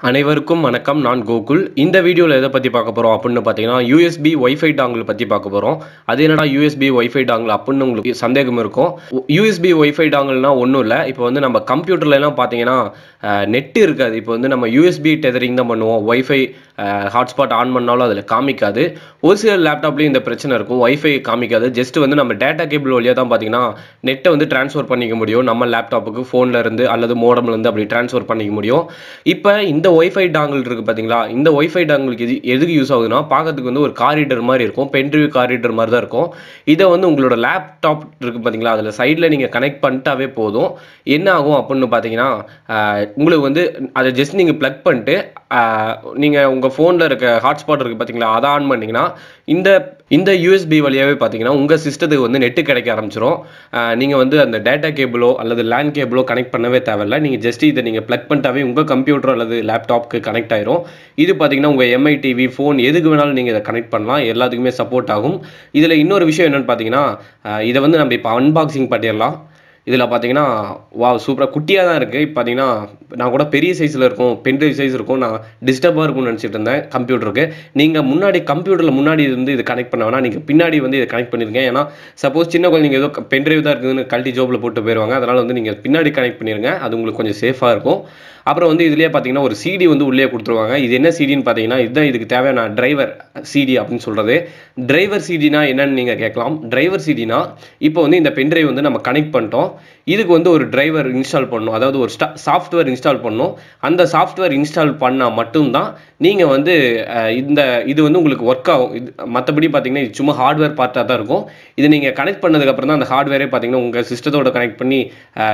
அனைவருக்கும் வணக்கம் நான் கோகுல் இந்த வீடியோவில் எதை பற்றி பார்க்க போகிறோம் அப்படின்னு பார்த்தீங்கன்னா யூஎஸ்பி ஒய்ஃபை டாங்கிள் பற்றி பார்க்க போகிறோம் அது என்னடா யூஎஸ்பி ஒய்ஃபை டாங்கிள் அப்படின்னு உங்களுக்கு சந்தேகம் இருக்கும் யூஎஸ்பி ஒய்ஃபை டாங்கிள்னா ஒன்றும் இல்லை இப்போ வந்து நம்ம கம்ப்யூட்டர்லலாம் பார்த்தீங்கன்னா நெட்டு இருக்காது இப்போ வந்து நம்ம யூஎஸ்பி டெதரிங் தான் பண்ணுவோம் ஒய்ஃபை ஹாட்ஸ்பாட் ஆன் பண்ணாலும் அதில் காமிக்காது ஒரு சில லேப்டாப்லேயும் இந்த பிரச்சனை இருக்கும் ஒய்ஃபை காமிக்காது ஜஸ்ட் வந்து நம்ம டேட்டா கேபிள் வழியாக தான் பார்த்தீங்கன்னா நெட்டை வந்து ட்ரான்ஸ்ஃபர் பண்ணிக்க முடியும் நம்ம லேப்டாப்புக்கு ஃபோனில் இருந்து அல்லது மோடம்ல இருந்து அப்படி ட்ரான்ஸ்ஃபர் பண்ணிக்க முடியும் இப்போ இந்த ஒய்ஃபை டாங்கிள் இருக்குது பார்த்தீங்களா இந்த ஒய்ஃபை டாங்கிளுக்கு இது எதுக்கு யூஸ் ஆகுதுன்னா பார்க்கறதுக்கு வந்து ஒரு காரிடர் மாதிரி இருக்கும் பென்ட்ரிவ் காரிடர் மாதிரி தான் இருக்கும் இதை வந்து உங்களோட லேப்டாப் இருக்குது பார்த்தீங்களா அதில் சைடில் நீங்கள் கனெக்ட் பண்ணிட்டாவே போதும் என்ன ஆகும் அப்படின்னு பார்த்தீங்கன்னா ஆஹ், உங்களுக்கு வந்து அதை ஜஸ்ட் நீங்கள் ப்ளக் பண்ணிட்டு நீங்கள் உங்கள் ஃபோனில் இருக்க ஹாட்ஸ்பாட் இருக்குது பார்த்தீங்களா அதை ஆன் பண்ணிங்கன்னா இந்த இந்த யூஎஸ்பி வழியாகவே பார்த்தீங்கன்னா உங்கள் சிஸ்டத்துக்கு வந்து நெட்டு கிடைக்க ஆரம்பிச்சிரும் நீங்கள் வந்து அந்த டேட்டா கேபிளோ அல்லது லேண்ட் கேபிளோ கனெக்ட் பண்ணவே தேவையில்ல நீங்கள் ஜஸ்ட் இதை நீங்கள் ப்ளக் பண்ணிட்டாவே உங்கள் கம்ப்யூட்டர் அல்லது லேப்டாப்க்கு கனெக்ட் ஆயிரும் இது பார்த்தீங்கன்னா உங்கள் எம்ஐ டிவி ஃபோன் எதுக்கு வேணாலும் நீங்கள் இதை கனெக்ட் பண்ணலாம் எல்லாத்துக்குமே சப்போர்ட் ஆகும் இதில் இன்னொரு விஷயம் என்னென்னு பார்த்தீங்கன்னா ஆஹ் இதை வந்து நம்ம இப்போ அன்பாக்சிங் பண்ணிடலாம் இதில் பார்த்தீங்கன்னா வா சூப்பராக குட்டியாக தான் இருக்குது இப்போ பார்த்தீங்கன்னா நான் கூட பெரிய சைஸில் இருக்கும் பென்ட்ரைவ் சைஸ் இருக்கும் நான் டிஸ்டர்பாக இருக்கும்னு நினச்சிட்டு இருந்தேன் கம்ப்யூட்டருக்கு நீங்கள் முன்னாடி கம்ப்யூட்டரில் முன்னாடி இருந்து இது கனெக்ட் பண்ண வேணாம் நீங்கள் பின்னாடி வந்து இதை கனெக்ட் பண்ணிருங்க ஏன்னா சப்போஸ் சின்ன குழந்தைங்க ஏதோ பென்ட்ரைவ் தான் இருக்குதுன்னு கழட்டி ஜோப்பில் போட்டு போயிடுவாங்க அதனால் வந்து நீங்கள் பின்னாடி கனெக்ட் பண்ணிருங்க அது உங்களுக்கு கொஞ்சம் சேஃபாக இருக்கும் அப்புறம் வந்து இதுலேயே பார்த்தீங்கன்னா ஒரு சிடி வந்து உள்ளே கொடுத்துருவாங்க இது என்ன சிடின்னு பார்த்தீங்கன்னா இதுதான் இதுக்கு தேவையான டிரைவர் சிடி அப்படின்னு சொல்கிறது டிரைவர் சிடினா என்னன்னு நீங்கள் கேட்கலாம் டிரைவர் சிடினா இப்போ வந்து இந்த பென்ட்ரைவ் வந்து நம்ம கனெக்ட் பண்ணிட்டோம் இதுக்கு வந்து ஒரு டிரைவர் இன்ஸ்டால் பண்ணணும் அதாவது ஒரு சாஃப்ட்வேர் இன்ஸ்டால் பண்ணணும் அந்த சாஃப்ட்வேர் இன்ஸ்டால் பண்ணால் மட்டும்தான் நீங்கள் வந்து அஹ், இந்த இது வந்து உங்களுக்கு ஒர்க் ஆகும் இது மற்றபடி பார்த்தீங்கன்னா இது சும்மா ஹார்ட்வேர் பார்ட்டாக தான் இருக்கும் இது நீங்கள் கனெக்ட் பண்ணதுக்கப்புறம் தான் அந்த ஹார்ட்வேரே பார்த்தீங்கன்னா உங்கள் சிஸ்டத்தோட கனெக்ட் பண்ணி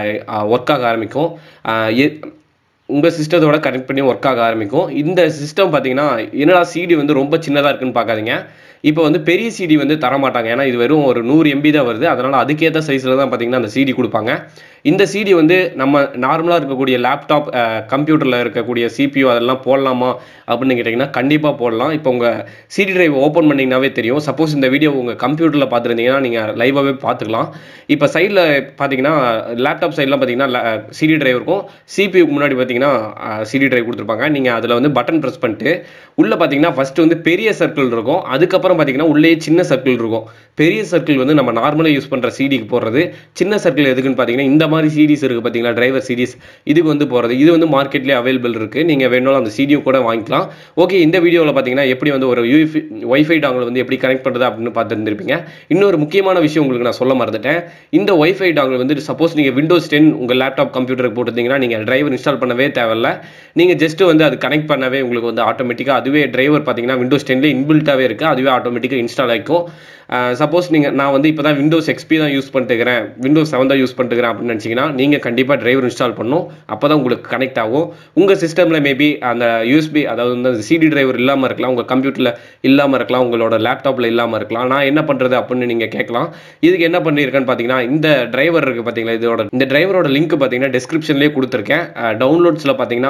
ஒர்க் ஆக ஆரம்பிக்கும் அஹ், எ- உங்கள் சிஸ்டத்தோட கனெக்ட் பண்ணி ஒர்க் ஆக ஆரம்பிக்கும் இந்த சிஸ்டம் பார்த்தீங்கன்னா என்னடா சிடி வந்து ரொம்ப சின்னதாக இருக்குன்னு பார்க்காதீங்க இப்போ வந்து பெரிய சிடி வந்து தர மாட்டாங்க ஏன்னா இது வெறும் ஒரு நூறு எம்பி தான் வருது அதனால் அதுக்கேற்ற சைஸில் தான் பார்த்தீங்கன்னா அந்த சிடி கொடுப்பாங்க இந்த சிடி வந்து நம்ம நார்மலாக இருக்கக்கூடிய லேப்டாப் கம்ப்யூட்டரில் இருக்கக்கூடிய CPU அதெல்லாம் போடலாமா அப்படின்னு கேட்டிங்கன்னா கண்டிப்பாக போடலாம் இப்போ உங்கள் சிடி டிரைவ் ஓப்பன் பண்ணிங்கனாவே தெரியும் சப்போஸ் இந்த வீடியோ உங்கள் கம்ப்யூட்டரில் பார்த்துருந்தீங்கன்னா நீங்கள் லைவாகவே பார்த்துக்கலாம் இப்போ சைடில் பார்த்தீங்கன்னா லேப்டாப் சைட்லாம் பார்த்தீங்கன்னா சிடி டிரைவ் இருக்கும் சிபியூக்கு முன்னாடி பார்த்தீங்கன்னா சிடி டிரைவ் கொடுத்துருப்பாங்க நீங்கள் அதில் வந்து பட்டன் ப்ரெஸ் பண்ணிட்டு உள்ளே பார்த்தீங்கன்னா ஃபஸ்ட்டு வந்து பெரிய சர்க்கிள் இருக்கும் அதுக்கப்புறம் பார்த்தீங்கன்னா உள்ளே சின்ன சர்க்கிள் இருக்கும் பெரிய சர்க்கிள் வந்து நம்ம நார்மலாக யூஸ் பண்ணுற சிடிக்கு போடுறது சின்ன சர்க்கிள் எதுக்குன்னு பார்த்தீங்கன்னா இந்த மாதிரி சிடிஸ் இருக்குது பார்த்தீங்களா டிரைவர் சிடிஸ் இதுக்கு வந்து போகிறது இது வந்து மார்க்கெட்லேயே அவைலபிள் இருக்குது நீங்கள் வேணாலும் அந்த சிடியும் கூட வாங்கிக்கலாம் ஓகே இந்த வீடியோவில் பார்த்தீங்கன்னா எப்படி வந்து ஒரு யூஎஃபி ஒய்ஃபை டாங்கில் வந்து எப்படி கனெக்ட் பண்ணுறது அப்படின்னு பார்த்துருந்துருப்பீங்க இன்னொரு முக்கியமான விஷயம் உங்களுக்கு நான் சொல்ல மறந்துட்டேன் இந்த ஒய்ஃபை டாங்கில் வந்து சப்போஸ் நீங்கள் விண்டோஸ் டென் உங்கள் லேப்டாப் கம்ப்யூட்டருக்கு போட்டிருந்தீங்கன்னா நீங்கள் டிரைவர் இன்ஸ்டால் பண்ணவே தேவையில்ல நீங்கள் ஜஸ்ட் வந்து அது கனெக்ட் பண்ணவே உங்களுக்கு வந்து ஆட்டோமேட்டிக்காக அதுவே டிரைவர் பார்த்தீங்கன்னா விண்டோஸ் டென்லேயே இன்பில்ட்டாகவே இருக்குது அதுவே ஆட்டோமேட்டிக்காக இன்ஸ்டால் ஆகிக்கும் சப்போஸ் நீங்கள் நான் வந்து இப்போ தான் விண்டோஸ் எக்ஸ்பி தான் யூஸ் பண்ணிட்டுக்கிறேன் விண்டோஸ் செவன் தான் யூஸ் பண்ணிட்டுக்கிறேன் அப்படின்னு நினச்சிங்கன்னா நீங்கள் கண்டிப்பாக டிரைவர் இன்ஸ்டால் பண்ணணும் அப்போ தான் உங்களுக்கு கனெக்ட் ஆகும் உங்கள் சிஸ்டமில் மேபி அந்த யூஎஸ்பி அதாவது வந்து அந்த சிடி டிரைவர் இல்லாமல் இருக்கலாம் உங்கள் கம்ப்யூட்டரில் இல்லாமல் இருக்கலாம் உங்களோட லேப்டாப்பில் இல்லாமல் இருக்கலாம் நான் என்ன பண்ணுறது அப்படின்னு நீங்கள் கேட்கலாம் இதுக்கு என்ன பண்ணியிருக்கேன்னு பார்த்தீங்கன்னா இந்த டிரைவர் இருக்குது பார்த்தீங்களா இதோட இந்த டிரைவரோட லிங்க் பார்த்தீங்கன்னா டிஸ்கிரிப்ஷன்லேயே கொடுத்துருக்கேன் டவுன்லோட்ஸில் பார்த்தீங்கன்னா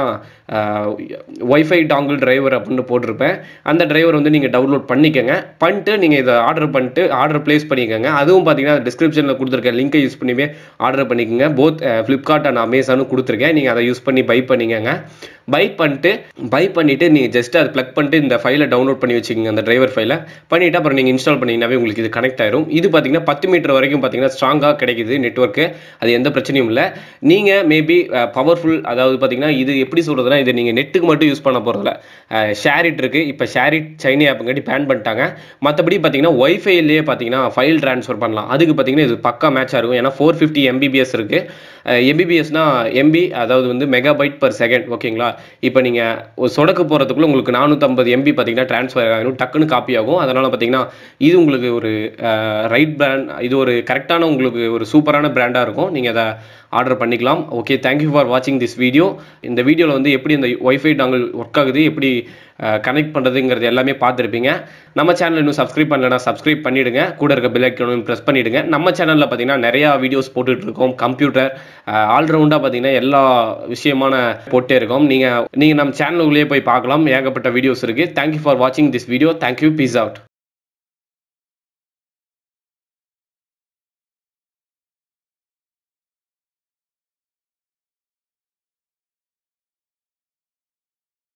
ஒய்ஃபை டாங்கிள் டிரைவர் அப்படின்னு போட்டிருப்பேன் அந்த டிரைவர் வந்து நீங்கள் டவுன்லோட் பண்ணிக்கோங்க பண்ணிட்டு நீங்கள் இதை ஆர்டர் பண்ணிட்டு ஆர்டர் ப்ளேஸ் பண்ணிக்கோங்க அதுவும் பார்த்தீங்கன்னா டிஸ்கிரிப்ஷனில் கொடுத்துருக்க லிங்கை யூஸ் பண்ணிவே ஆர்டர் பண்ணிக்கோங்க போத் ஃப்ளிப்கார்ட் அண்ட் அமேசானும் கொடுத்துருக்கேன் நீங்கள் அதை யூஸ் பண்ணி பை பண்ணிக்கோங்க பை பண்ணிட்டு பை பண்ணிவிட்டு நீங்கள் ஜஸ்ட் அதை ப்ளக் பண்ணிட்டு இந்த ஃபைலை டவுன்லோட் பண்ணி வச்சுக்கோங்க அந்த டிரைவர் ஃபைலை பண்ணிவிட்டு அப்புறம் நீங்கள் இன்ஸ்டால் பண்ணிங்கனாவே உங்களுக்கு இது கனெக்ட் ஆயிரும் இது பார்த்தீங்கன்னா பத்து மீட்டர் வரைக்கும் பார்த்தீங்கன்னா ஸ்ட்ராங்காக கிடைக்குது நெட்ஒர்க்கு அது எந்த பிரச்சனையும் இல்லை நீங்கள் மேபி பவர்ஃபுல் அதாவது பார்த்தீங்கன்னா இது எப்படி சொல்கிறதுனா இது நீங்கள் நெட்டுக்கு மட்டும் யூஸ் பண்ண போகிறதில்ல ஷேரிட் இருக்குது இப்போ ஷேரிட் சைனி ஆப்புங்காட்டி பேன் பண்ணிட்டாங்க மற்றபடி பார்த்தீங்கன்னா ஒய்ஃபைலேயே பார்த்தீங்கன்னா ஃபைல் ட்ரான்ஸ்ஃபர் பண்ணலாம் அதுக்கு பார்த்தீங்கன்னா இது பக்கா மேட்சாக இருக்கும் ஏன்னா ஃபோர் ஃபிஃப்டி எம்பிபிஎஸ் இருக்குது எம்பிபிஎஸ்னா எம்பி அதாவது வந்து மெகாபைட் பர் செகண்ட் ஓகேங்களா இப்போ நீங்கள் ஒரு சொடக்கு போகிறதுக்குள்ள உங்களுக்கு நானூற்றம்பது எம்பி பார்த்தீங்கன்னா ட்ரான்ஸ்ஃபர் ஆகும் டக்குன்னு காப்பி ஆகும் அதனால் பார்த்தீங்கன்னா இது உங்களுக்கு ஒரு ரைட் பிராண்ட் இது ஒரு கரெக்டான உங்களுக்கு ஒரு சூப்பரான பிராண்டாக இருக்கும் நீங்கள் அதை ஆர்டர் பண்ணிக்கலாம் ஓகே தேங்க்யூ ஃபார் வாட்சிங் திஸ் வீடியோ இந்த வீடியோவில் வந்து எப்படி இந்த ஒய்ஃபை டாங்கிள் ஒர்க் ஆகுது எப்படி கனெக்ட் பண்ணுறதுங்கிறது எல்லாமே பார்த்துருப்பீங்க நம்ம சேனல் இன்னும் சப்ஸ்கிரைப் பண்ணலன்னா சப்ஸ்கிரைப் பண்ணிவிடுங்க கூட இருக்க பெல் ஐக்கனும் ப்ரெஸ் பண்ணிவிடுங்க நம்ம சேனலில் பார்த்தீங்கன்னா நிறையா வீடியோஸ் போட்டுட்டு இருக்கோம் கம்ப்யூட்டர் ஆல்ரவுண்டாக பார்த்தீங்கன்னா எல்லா விஷயமான போட்டே இருக்கோம் நீங்கள் நீங்கள் நம்ம சேனலுக்குள்ளேயே போய் பார்க்கலாம் ஏகப்பட்ட வீடியோஸ் இருக்குது தேங்க்யூ ஃபார் வாட்சிங் this video thank you peace out